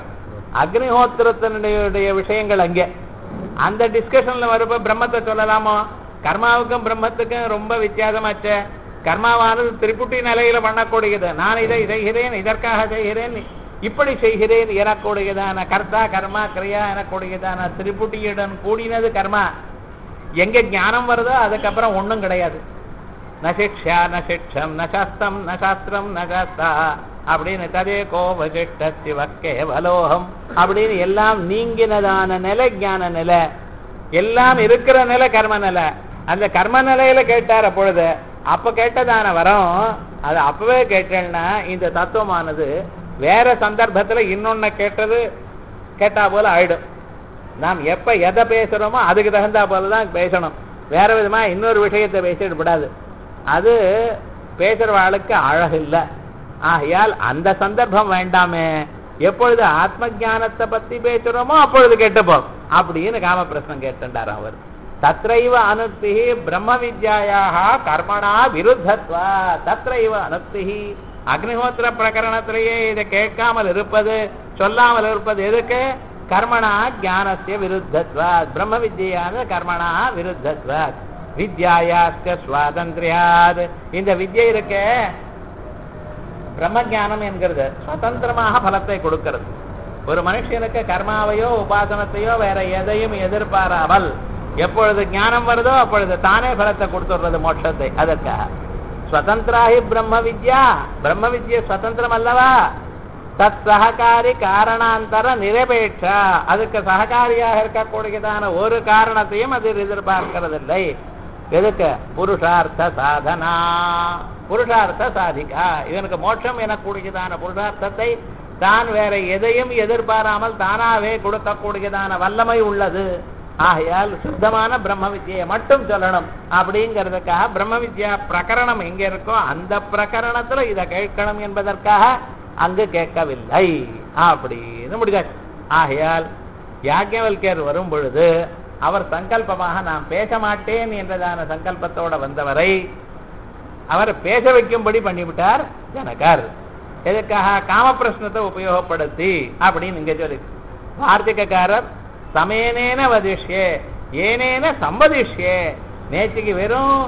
Speaker 1: அக்னிஹோத்திரத்தினுடைய விஷயங்கள் அங்கே அந்த டிஸ்கஷன்ல வரப்ப பிரம்மத்தை சொல்லலாமோ கர்மாவுக்கும் பிரம்மத்துக்கும் ரொம்ப வித்தியாசமாச்சே கர்மாவானது திரிபுட்டி நிலையில பண்ணக்கூடியது நான் இதை செய்கிறேன் இதற்காக செய்கிறேன் இப்படி செய்கிறேன் எனக்கூடியதான கர்த்தா கர்மா கிரியா எனக்கூடியதான திரிபுட்டியுடன் கூடினது கர்மா எங்க ஞானம் வருதோ அதுக்கப்புறம் ஒண்ணும் கிடையாது ந சிக்ஷா ந சிக்ஷம் ந சாஸ்திரம் ந சாஸ்திரம் ந சாஸ்தா அப்படின்னு ததே கோபசிஷ்ட சிவ கேவலோகம் அப்படின்னு எல்லாம் நீங்கினதான நிலை ஞான நிலை எல்லாம் இருக்கிற நிலை கர்ம நிலை அந்த கர்ம நிலையில கேட்டார் அப்பொழுது அப்ப கேட்டதான வரம் அது அப்பவே கேட்டேன்னா இந்த தத்துவமானது வேற சந்தர்ப்பத்துல இன்னொன்னு கேட்டது கேட்டா போல ஆயிடும் நாம் எப்ப எதை பேசுறோமோ அதுக்கு தகுந்தா போல தான் பேசணும் வேற விதமா இன்னொரு விஷயத்தை பேசிட்டு விடாது அது பேசுறவாளுக்கு அழகு இல்லை ஆகையால் அந்த சந்தர்ப்பம் வேண்டாமே எப்பொழுது ஆத்ம ஞானத்தை பத்தி பேசுறோமோ அப்பொழுது கேட்டுப்போம் அப்படின்னு காம பிரश्னம் கேட்டுட்டார் அவர் தத்ரைவ அனுக்தி பிரம்ம வித்யாயாக கர்மணா விருத்தத்வா தத்ரைவ அனுக்தி அக்னிஹோத்திர பிரகரணத்திலேயே இதை கேட்காமல் இருப்பது சொல்லாமல் இருப்பது எதுக்கு கர்மணா ஞானஸ்ய விருத்தத்வா பிரம்ம வித்யானது கர்மணா விருத்தத்வா வித்யாயாஸ்க சுவாதந்திரியாத் இந்த வித்யை இருக்கே பிரம்ம ஞானம் என்கிறது சுதந்திரமாக பலத்தை கொடுக்கிறது ஒரு மனுஷனுக்கு கர்மாவையோ உபாசனத்தையோ வேற எதையும் எதிர்பாராமல் எப்பொழுது ஞானம் வருதோ அப்பொழுது தானே பலத்தை கொடுத்துடுறது மோட்சத்தை அதற்காக ஸ்வதந்திராஹி பிரம்ம வித்யா பிரம்ம வித்யா சுதந்திரம் அல்லவா தத் சககாரி காரணாந்தர நிரபேட்சா அதுக்கு சககாரியாக இருக்கக்கூடியதான ஒரு காரணத்தையும் அது எதிர்பார்க்கிறதில்லை எதுக்கு புருஷார்த்த சாதனா புருஷார்த்த சாதிகா இவனுக்கு மோட்சம் எனக்கூடியதான புருஷார்த்தத்தை தான் வேற எதையும் எதிர்பாராமல் தானாவே கொடுக்கக்கூடியதான வல்லமை உள்ளது ஆகையால் சுத்தமான பிரம்ம வித்யை மட்டும் சொல்லணும் அப்படிங்கிறதுக்காக பிரம்ம வித்யா பிரகரணம் எங்க இருக்கோ அந்த பிரகரணத்துல இதை கேட்கணும் என்பதற்காக அங்கு கேட்கவில்லை அப்படின்னு முடிதாச்சு ஆகையால் யாக்கியவல்யர் வரும் பொழுது அவர் சங்கல்பமாக நான் பேச மாட்டேன் என்றதான சங்கல்பத்தோட வந்தவரை அவர் பேச வைக்கும்படி பண்ணிவிட்டார் ஜனகர் எதுக்காக காம பிரश्னத்தை உபயோகப்படுத்தி அப்படின்னு இங்க சொல்லி வார்த்திகக்காரர் சமேனேன வதிஷ்யே ஏனேன சம்பதிஷ்யே நேற்றுக்கு வெறும்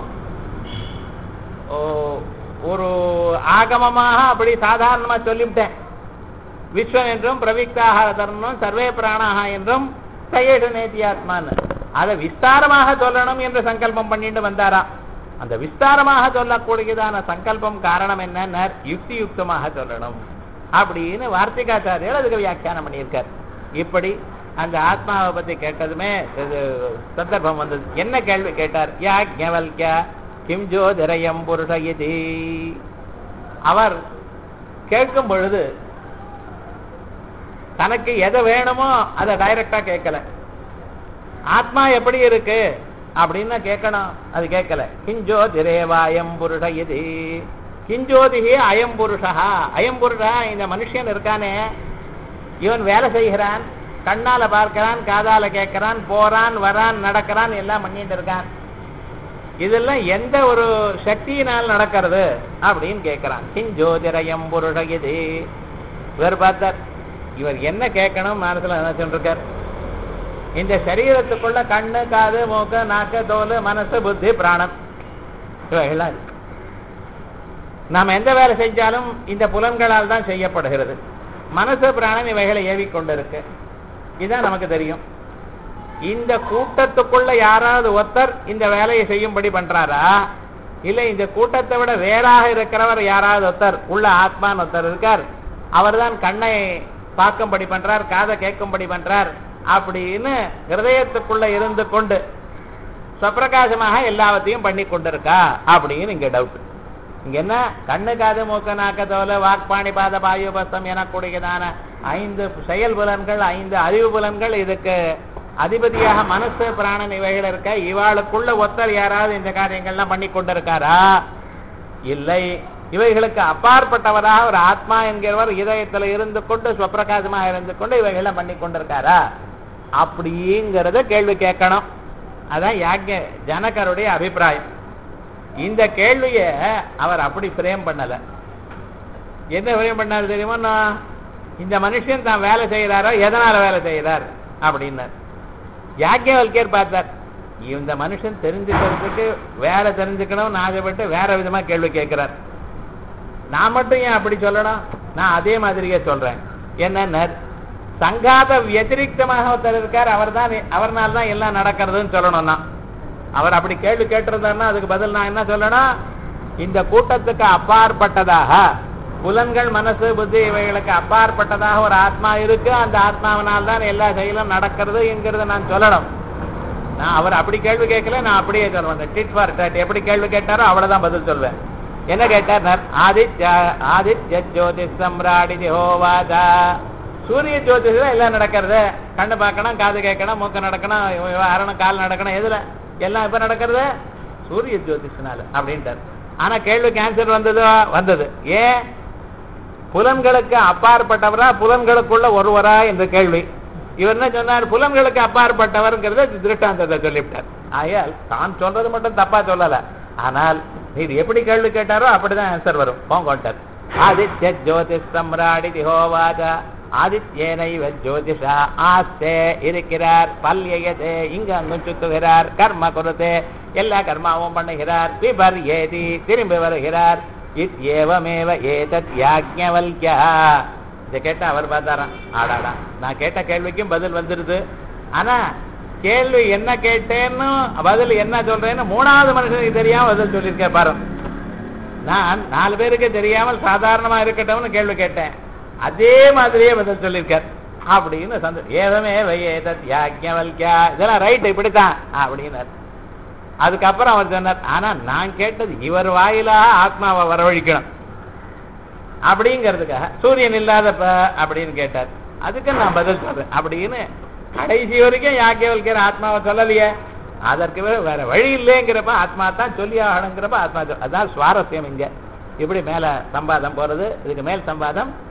Speaker 1: ஓ- ஒரு ஆகமமாக அப்படி சாதாரணமா சொல்லிவிட்டேன் விஸ்வம் என்றும் பிரவிக்தாக தரணும் சர்வே பிராணாக என்றும் சயேஷ நேத்தியாத்மான்னு அதை விஸ்தாரமாக சொல்லணும் என்று சங்கல்பம் பண்ணிட்டு வந்தாராம் அந்த விஸ்தாரமாக சொல்லக்கூடியதான சங்கல்பம் காரணம் என்ன யுக்தி யுக்தமாக சொல்லணும் அப்படின்னு வார்த்திகாச்சாரியர் அதுக்கு வியாக்கியானம் பண்ணியிருக்கார் இப்படி அந்த ஆத்மாவை பத்தி கேட்டதுமே இது சந்தர்ப்பம் வந்தது என்ன கேள்வி கேட்டார் யா ஞவல்யா கிம் ஜோதிரயம் புருஷ இதி அவர் கேட்கும் பொழுது தனக்கு எதை வேணுமோ அதை டைரக்டா கேட்கல ஆத்மா எப்படி இருக்கு அப்படின்னு கேட்கணும் அது கேட்கல கிஞ்சோதிரேவாயம் புருஷ இது கிஞ்சோதிகி அயம் புருஷா அயம் புருஷா இந்த மனுஷன் இருக்கானே இவன் வேலை செய்கிறான் கண்ணால பார்க்கிறான் காதால கேட்கிறான் போறான் வரான் நடக்கிறான் எல்லாம் பண்ணிட்டு இருக்கான் இதெல்லாம் எந்த ஒரு சக்தியினால் நடக்கிறது அப்படின்னு கேட்கிறான் கிஞ்சோதிரயம் புருஷ இது இவர் பார்த்தார் இவர் என்ன கேட்கணும் மனசுல நினைச்சுட்டு இருக்கார் இந்த சரீரத்துக்குள்ள கண்ணு காது மூக்கு நாக்கு தோல் மனசு புத்தி பிராணம் இவைகள்லாம் இருக்கு நாம் எந்த வேலை செஞ்சாலும் இந்த புலன்களால் தான் செய்யப்படுகிறது மனசு பிராணம் இவைகளை ஏவிக்கொண்டிருக்கு இதுதான் நமக்கு தெரியும் இந்த கூட்டத்துக்குள்ள யாராவது ஒருத்தர் இந்த வேலையை செய்யும்படி பண்றாரா இல்ல இந்த கூட்டத்தை விட வேறாக இருக்கிறவர் யாராவது ஒருத்தர் உள்ள ஆத்மான்னு ஒருத்தர் இருக்கார் அவர்தான் கண்ணை பார்க்கும்படி பண்றார் காதை கேட்கும்படி பண்றார் அப்படின்னு ஹிருதயத்துக்குள்ள இருந்து கொண்டு சுப்பிரகாசமாக எல்லாவற்றையும் பண்ணி கொண்டிருக்கா அப்படின்னு இங்க டவுட் இங்க என்ன கண்ணு காது மூக்கு நாக்க தோல வாக்பாணி பாத பாயுபஸ்தம் எனக்கூடியதான ஐந்து செயல் புலன்கள் ஐந்து அறிவு புலன்கள் இதுக்கு அதிபதியாக மனசு பிராணன் இவைகள் இருக்க இவாளுக்குள்ள ஒத்தர் யாராவது இந்த காரியங்கள்லாம் பண்ணி கொண்டிருக்காரா இல்லை இவைகளுக்கு அப்பாற்பட்டவராக ஒரு ஆத்மா என்கிறவர் இதயத்துல இருந்து கொண்டு சுவப்பிரகாசமாக இருந்து கொண்டு இவைகளை பண்ணி கொண்டிருக்காரா அப்படிங்கிறத கேள்வி கேட்கணும் அதான் யாக்கிய ஜனகருடைய அபிப்பிராயம் இந்த கேள்விய அவர் அப்படி பிரேம் பண்ணல என்ன பிரேம் பண்ணாரு தெரியுமா நான் இந்த மனுஷன் தான் வேலை செய்யறாரோ எதனால வேலை செய்யறார் அப்படின்னார் யாக்கியவல்கேர் பார்த்தார் இந்த மனுஷன் தெரிஞ்சுக்கிறதுக்கு வேலை தெரிஞ்சுக்கணும் ஆசைப்பட்டு வேற விதமா கேள்வி கேட்கிறார் நான் மட்டும் ஏன் அப்படி சொல்லணும் நான் அதே மாதிரியே சொல்றேன் என்ன சங்காத வத்திரிகமாக ஒருத்தர் இருக்கார் அவர் தான் அவர்னால தான் எல்லாம் நடக்கிறதுன்னு சொல்லணும்னா அவர் அப்படி கேள்வி கேட்டிருந்தாருன்னா அதுக்கு பதில் நான் என்ன சொல்லணும் இந்த கூட்டத்துக்கு அப்பாற்பட்டதாக புலன்கள் மனசு புத்தி இவைகளுக்கு அப்பாற்பட்டதாக ஒரு ஆத்மா இருக்கு அந்த ஆத்மாவினால் தான் எல்லா செயலும் நடக்கிறது என்கிறத நான் சொல்லணும் நான் அவர் அப்படி கேள்வி கேட்கல நான் அப்படியே சொல்லுவேன் டிட் ஃபார் டட் எப்படி கேள்வி கேட்டாரோ அவ்வளவுதான் பதில் சொல்வேன் என்ன கேட்டார் ஆதித்ய ஆதித்ய ஜோதிஷ் சம்ராடி ஹோவாதா சூரிய ஜோதிஷம் எல்லாம் நடக்கிறது கண்ணு பார்க்கணும் காது கேட்கணும் மூக்கு நடக்கணும் அரணம் கால் நடக்கணும் எதுல எல்லாம் இப்ப நடக்கிறது சூரிய ஜோதிஷனால அப்படின்ட்டார் ஆனா கேள்விக்கு ஆன்சர் வந்ததோ வந்தது ஏன் புலன்களுக்கு அப்பாற்பட்டவரா புலன்களுக்குள்ள ஒருவரா என்ற கேள்வி இவர் என்ன சொன்னார் புலன்களுக்கு அப்பாற்பட்டவர்ங்கிறத திருஷ்டாந்தத்தை சொல்லிவிட்டார் ஆயால் தான் சொல்றது மட்டும் தப்பா சொல்லல ஆனால் நீர் எப்படி கேள்வி கேட்டாரோ அப்படிதான் ஆன்சர் வரும் போங்கோட்டார் ஆதித்ய ஜோதிஷ் சம்ராடி திஹோவாதா ஆதித்யனைவ ஜோதிஷா ஆஸ்தே இருக்கிறார் பல்யயதே இங்க அங்கும் சுத்துகிறார் கர்ம கொடுத்தே எல்லா கர்மாவும் பண்ணுகிறார் விபர் ஏதி திரும்பி வருகிறார் இத்யேவமேவ ஏதத் யாக்ஞவல்யா இதை கேட்ட அவர் பார்த்தாராம் ஆடாடா நான் கேட்ட கேள்விக்கும் பதில் வந்துருது ஆனா கேள்வி என்ன கேட்டேன்னு பதில் என்ன சொல்றேன்னு மூணாவது மனுஷனுக்கு தெரியாம பதில் சொல்லியிருக்கேன் பாரு நான் நாலு பேருக்கு தெரியாமல் சாதாரணமா இருக்கட்டும்னு கேள்வி கேட்டேன் அதே மாதிரியே பதில் சொல்லியிருக்கார் அப்படின்னு சந்த ஏதமே வையேதத் யாஜ்ஞவல்கியா இதெல்லாம் ரைட் இப்படித்தான் அப்படின்னார் அதுக்கப்புறம் அவர் சொன்னார் ஆனா நான் கேட்டது இவர் வாயிலாக ஆத்மாவை வரவழிக்கணும் அப்படிங்கிறதுக்காக சூரியன் இல்லாதப்ப அப்படின்னு கேட்டார் அதுக்கு நான் பதில் சொல்றேன் அப்படின்னு கடைசி வரைக்கும் யாக்கியவல்கிற ஆத்மாவை சொல்லலையே அதற்கு வே- வேற வழி இல்லைங்கிறப்ப ஆத்மா தான் சொல்லி ஆகணுங்கிறப்ப ஆத்மா சொல்- அதான் சுவாரஸ்யம் இங்க இப்படி மேல சம்பாதம் போறது இதுக்கு மேல் சம்பாதம்